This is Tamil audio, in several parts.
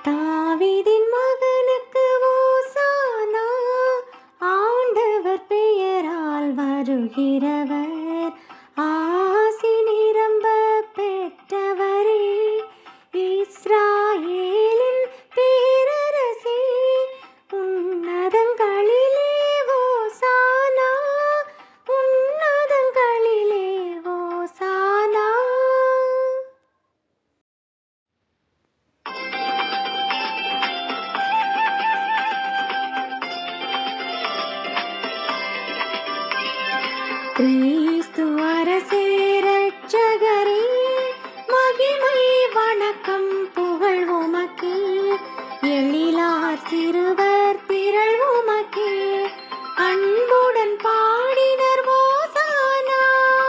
தாவீதின் மகனுக்கு ஓசானா ஆண்டவர் பெயரால் வருகிறவர் ஆசி நிரம்ப பெற்றவரே இஸ்ராயேலின் பேரரசே உன்னதங்களிலே ஓசானா உன்னதங்களிலே ஓசானா கிறிஸ்து அரசே ரட்சகரே மகிமை வணக்கம் புகழ் உமக்கே எழிலார் சிறுவர் திரள் உமக்கே அன்புடன் பாடினர் ஓசானா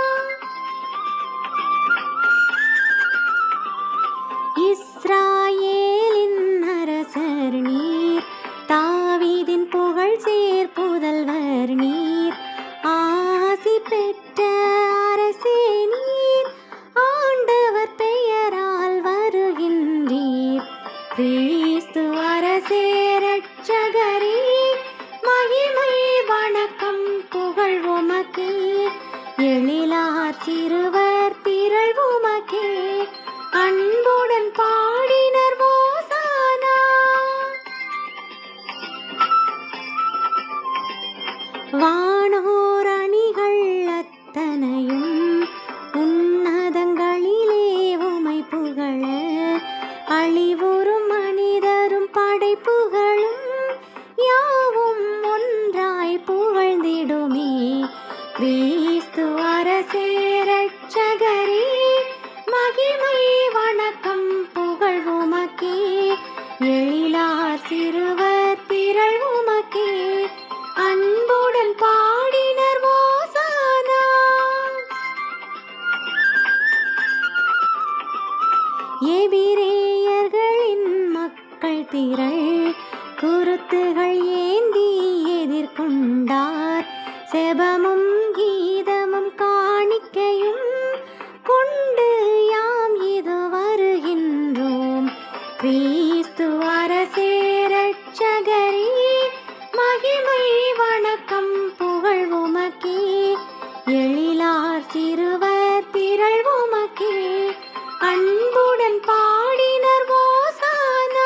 இஸ்ராயேலின் அரசர் நீர் தாவீதின் புகழ் சேர் புதல்வர் நீர் ஆசி பெற்ற அரசே நீர் ஆண்டவர் பெயரால் வருகின்றீர் கிறிஸ்து அரசே ரட்சகரே மகிமை வணக்கம் புகழ் உமக்கே எழிலார் சிறுவர் திரள் உமக்கே அன்புடன் பாடினர் ஓசானா வானோர் அணிகள் அத்தனையும் உன்னதங்களிலே உமை புகழ அழிவுறும் மனிதரும் படைப்புகளும் யாவும் ஒன்றாய் புகழ்ந்திடுமே கிறிஸ்து அரசே ரட்சகரே மகிமை வணக்கம் புகழ் உமக்கே எழிலார் சிறுவர் திரள் உமக்கே அன்புடன் பாடினர் ஓசானா எபிரேயர்களின் மக்கள் திரள் குருத்துகள் ஏந்தி எதிர்கொண்டார் செபமும் கீதமும் காணிக்கையும் கொண்டு யாம் இது வருகின்றோம் கிறிஸ்து அரசே ரட்சகரே மகிமை வணக்கம் புகழ் உமக்கே எழிலார் சிறுவர் திரள் உமக்கே அன்புடன் பாடினர் ஓசானா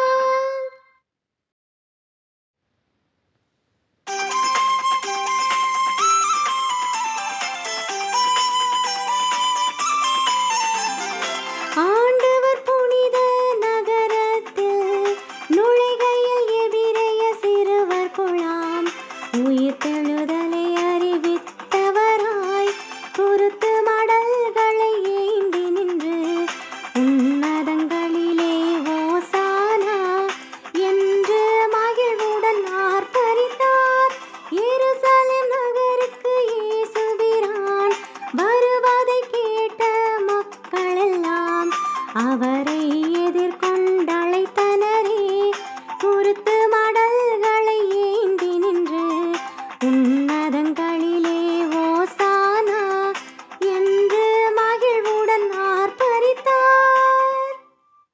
ஆண்டவர் புனித நகரத்தில் நுழைகையில் எபிரேய சிறுவர் குழாம் உயிர் தெழுதலை அறிவித்தவராய் குருத்து மடல்களை ஏந்தி நின்று உன்னதங்களிலே ஓசானா என்று மகிழ்வுடன் ஆர்ப்பரித்தார் எருசலேம் நகருக்கு இயேசுபிரான் வருவதை கேட்ட மக்களெல்லாம் அவரை எதிர்கொண்டழைத்தனரே குருத்து மடல்களை ஏந்தி நின்று உன்னதங்களிலே ஓசானா என்று மகிழ்வுடன் ஆர்ப்பரித்தார்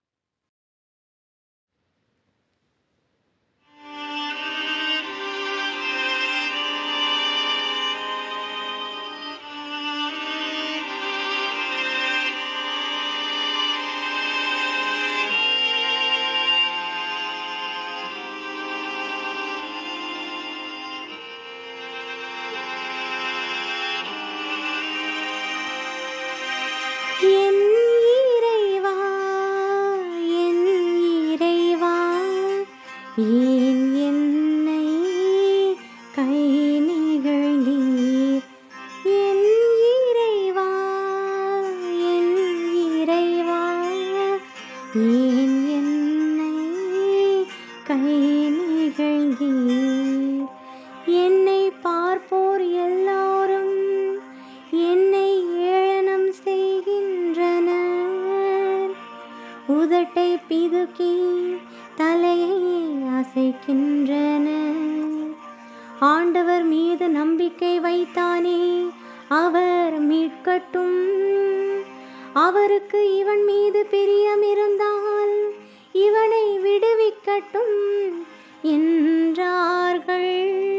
என் இறைவா என் இறைவா ஏன் என்னை கை நிகழ்ந்தீர் என் இறைவா என் இறைவா ஏன் என்னை கை நிகழ்ந்தீர் என்னை பார்ப்போர் எல்லாரும் என்னை ஏளனம் செய்கின்றனர் உதட்டை பிதுக்கி தலையை அசைக்கின்றனர் ஆண்டவர் மீது நம்பிக்கை வைத்தானே அவர் மீட்கட்டும் அவருக்கு இவன் மீது பிரியம் இருந்தால் இவனை விடுவிக்கட்டும் என்றார்கள்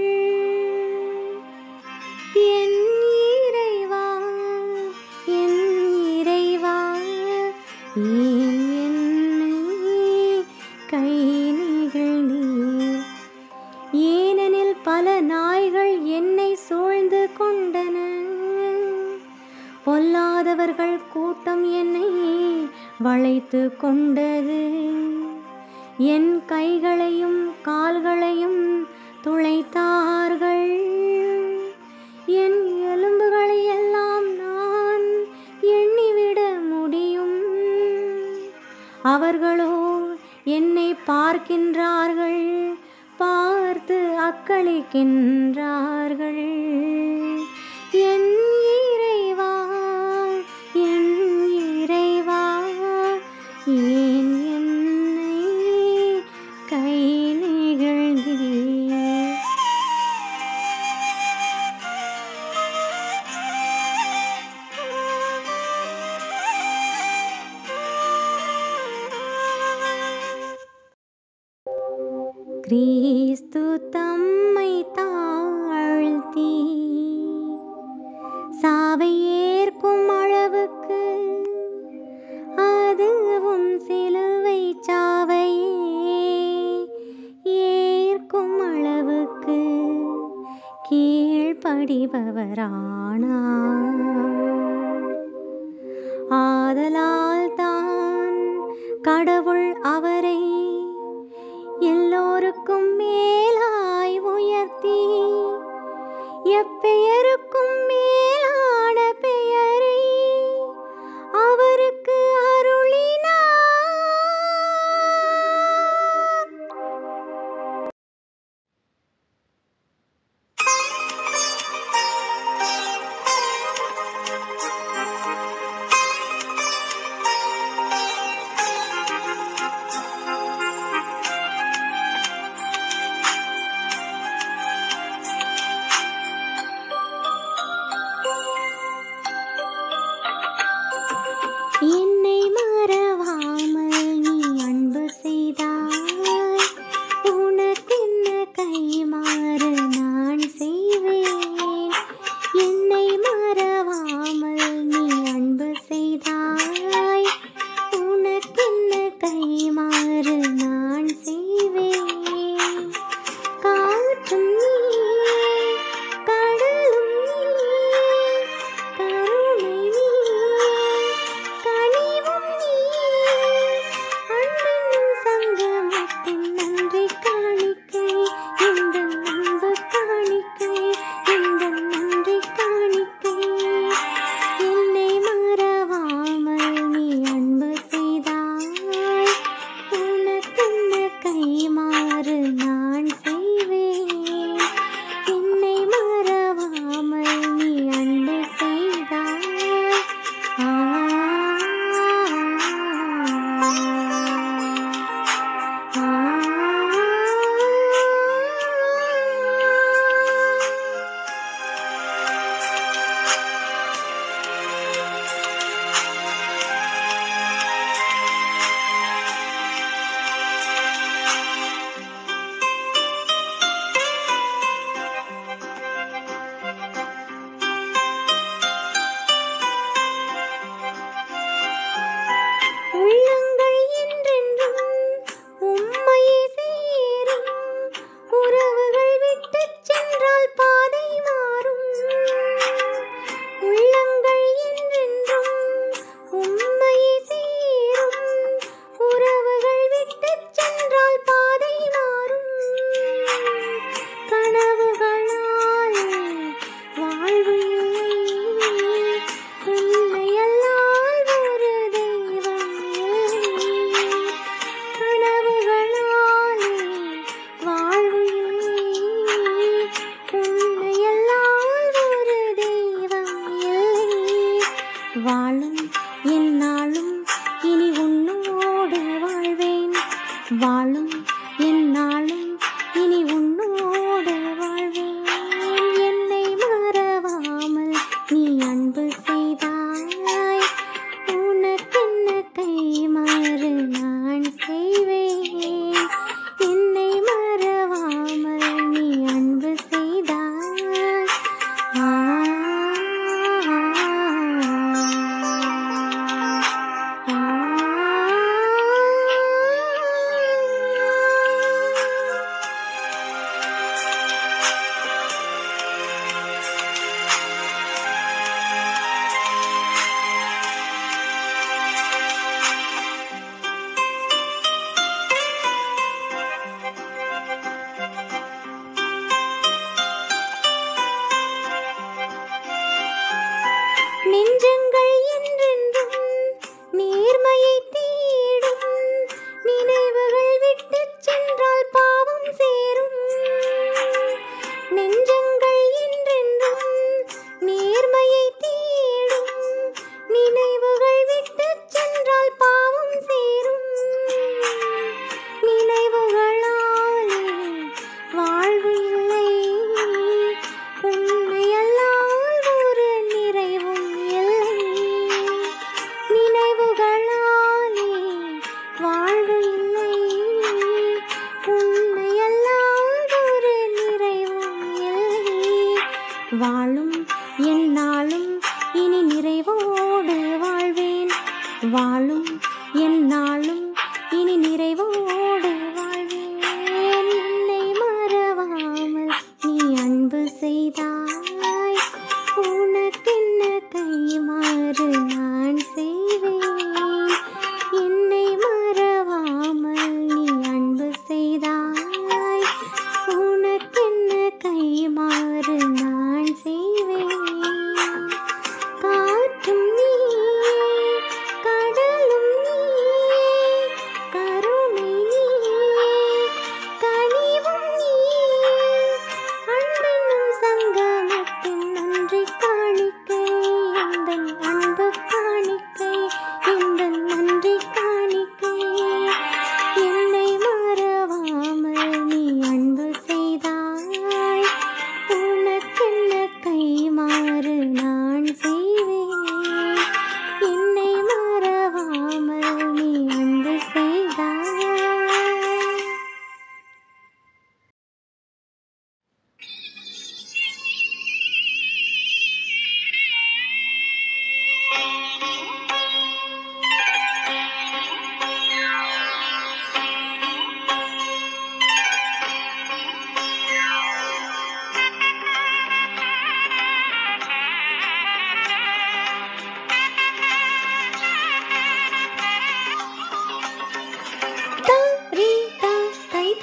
என் இறைவா என் இறைவா ஏன் என்னை கை நிகழ்ந்தீர் ஏனெனில் பல நாய்கள் என்னை சூழ்ந்து கொண்டன பொல்லாதவர்கள் கூட்டம் என்னை வளைத்து கொண்டது என் கைகளையும் கால்களையும் துளைத்தார்கள் என் எலும்புகளை எல்லாம் நான் எண்ணிவிட முடியும் அவர்களோ என்னை பார்க்கின்றார்கள் பார்த்து அக்களிக்கின்றார்கள் என் இறைவா என் இறைவா ஏன் என்னை கை நிகழ்ந்தீர் கிறிஸ்து தம்மை தாழ்த்தி சாவை ஏற்கும் அளவுக்கு அதுவும் சிலுவை சாவையே ஏற்கும் அளவுக்கு கீழ்ப்படிபவரானார் ஆதலால் தான் கடவுள் அவரை எல்லோருக்கும் மேலாய் உயர்த்தி எப்பெயருக்கும் மேலான பெயரை அவருக்கு அருளினார்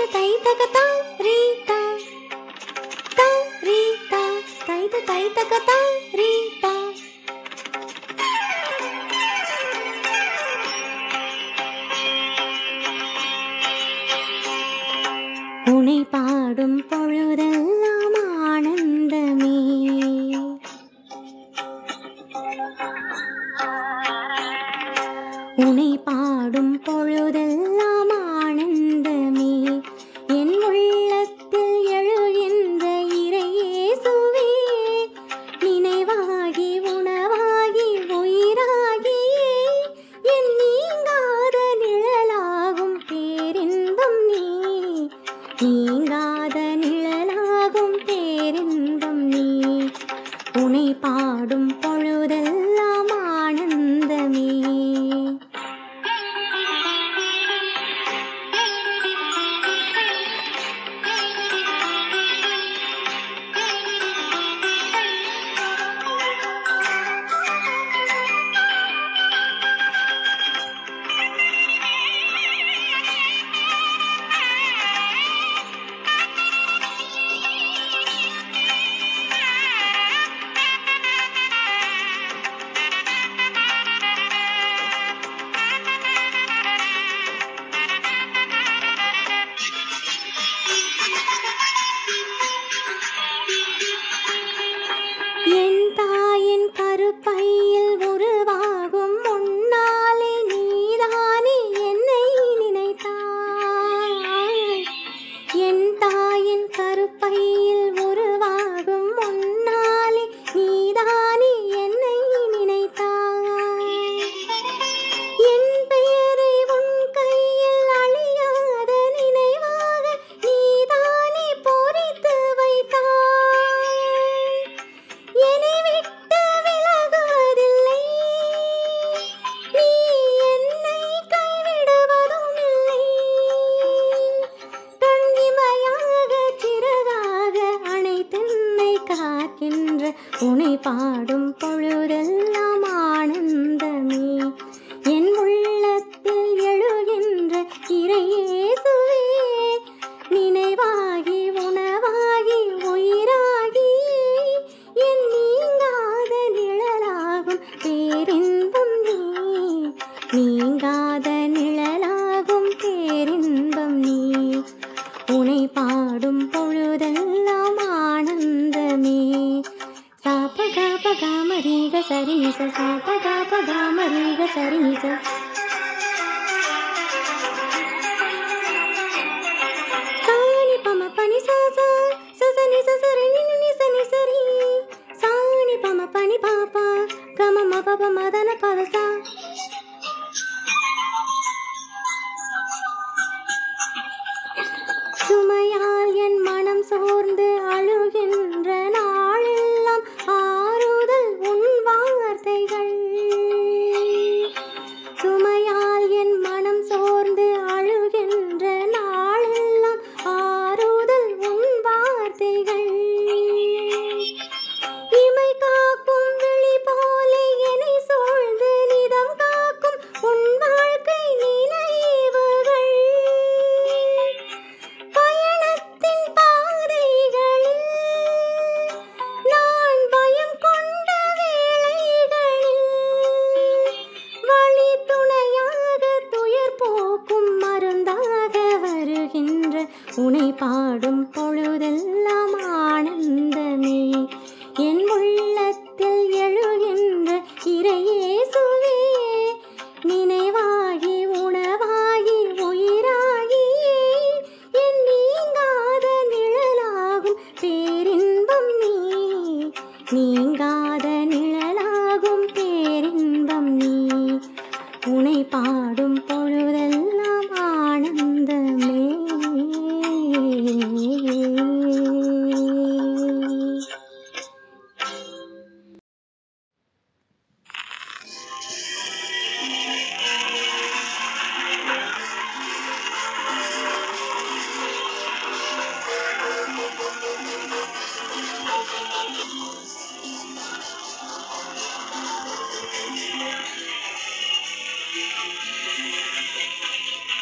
தை தக தா ரீ தா தா ரீ தா தை த தை தக தா ரீ தா உனை பாடும் பொழுதெல்லாம் ஆனந்தமே உனை பாடும் பொழுதெல்லாம் ஆனந்தமே என் உள்ளத்தில் எழுகின்ற இறையேசுவே நினைவாகி உணவாகி உயிராகி என் நீங்காத நிழலாகும் பேரின்பம் நீ நீங்காத நிழலாகும் பேரின்பம் நீ உனை பாடும் பொழுதெல்லாம் ஆனந்தமே என் தாயின் கருப்பையில் உருவாகும் முன்னாலே நீதானே என்னை நினைத்தாய் என் தாயின் கருப்பையில் உருவாகும் முன்னாலே நீதானே என்னை நினைத்தாய் என் பெயரை உன் கையில் அழியாத நினைவாக நீதானே பொறித்து வைத்தாய் என்னை விட்டு விலகுவதில்லை நீ என்னை கைவிடுவதும் இல்லை கண்ணிமையாக சிறகாக அனைத்தென்னை காக்கின்ற உனை பாடும் பொழுதெல்லாம் ஆனந்தமே என் உள்ளத்தில் எழுகின்ற இறையேசுவே நினைவாகி உணவாகி உயிராகி என் நீங்காத நிழலாகும் பேரின்பம் நீ நீங்காத நிழலாகும் பேரின்பம் நீ உனை பாடும் பொழுதெல்லாம் ஆனந்தமே சாபகா பகா மரீக சரிநிச சாபகா பகா மரீக சரிநிச சாணி பம பனி சாசா சசனி சசரி நினி நிசனி சரி சாணி பம பனி பாப்பா கம மப மதன பதசா சுமையால் என் மனம் சோர்ந்து அழுகின்ற நாளெல்லாம் ஆறுதல் உன் வார்த்தைகள் சுமையால் என் மனம் சோர்ந்து அழுகின்ற நாளெல்லாம் ஆறுதல் உன் வார்த்தைகள் இமை காக்கும் விழி போலே என்னை சூழ்ந்து நிதம் காக்கும் உன் வாழ்க்கை நினைவுகள் பயணத்தின் பாதைகளில் நான் பயம் கொண்ட வேளைகளில் வழி துணையாக துயர் போக்கும் மருந்தாக வருகின்ற உனை பாடும் பொழுதெல்லாம் ஆனந்தமே என் உள்ளத்தில் எழுகின்ற இறையேசுவே நினைவாகி உணவாகி உயிராகி என் நீங்காத நிழலாகும் பேரின்பம் நீ நீங்காத நிழலாகும் பேரின்பம் நீ உனை பாடும் பொழுதெல்லாம் ஆனந்தமே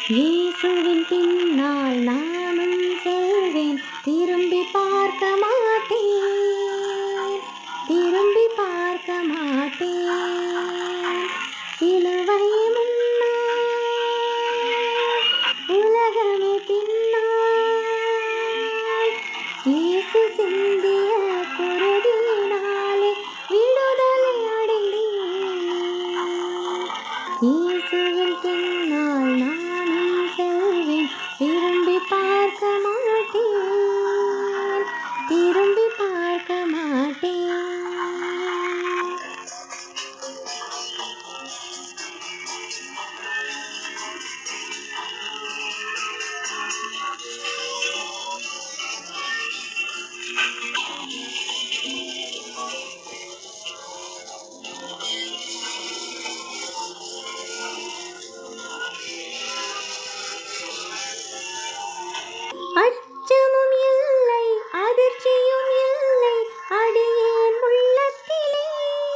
இயேசுவின் பின்னால் நானும் செல்வேன் திரும்பி பார்க்க மாட்டேன் திரும்பி பார்க்க மாட்டேன் சிலுவை முன்னால் உலகமே பின்னால் இயேசு சிந்திய குருதியினாலே விடுதலை அடைந்தேன் இயேசுவின் பின்னால் நானும் செல்வேன் திரும்பி பார்க்க மாட்டேன் திரும்பி பார்க்க மாட்டேன் அச்சமும் இல்லை அதிர்ச்சியும் இல்லை அடியேன் உள்ளத்திலே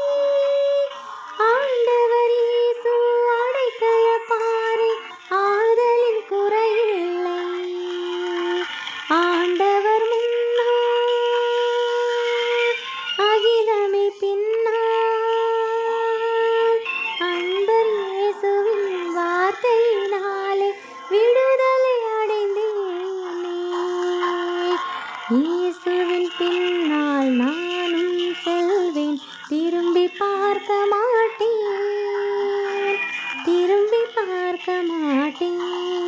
ஆண்டவர் இயேசு அடைக்கல பாறை ஆதலின் குறையில்லை ஆண்டவர் முன்னால் அகிலமே பின்னால் அன்பர் இயேசுவின் வார்த்தையினாலே விடுதலை அடைந்தேனே இயேசுவின் பின்னால் நானும் செல்வேன் திரும்பி பார்க்க மாட்டேன் திரும்பி பார்க்க மாட்டேன்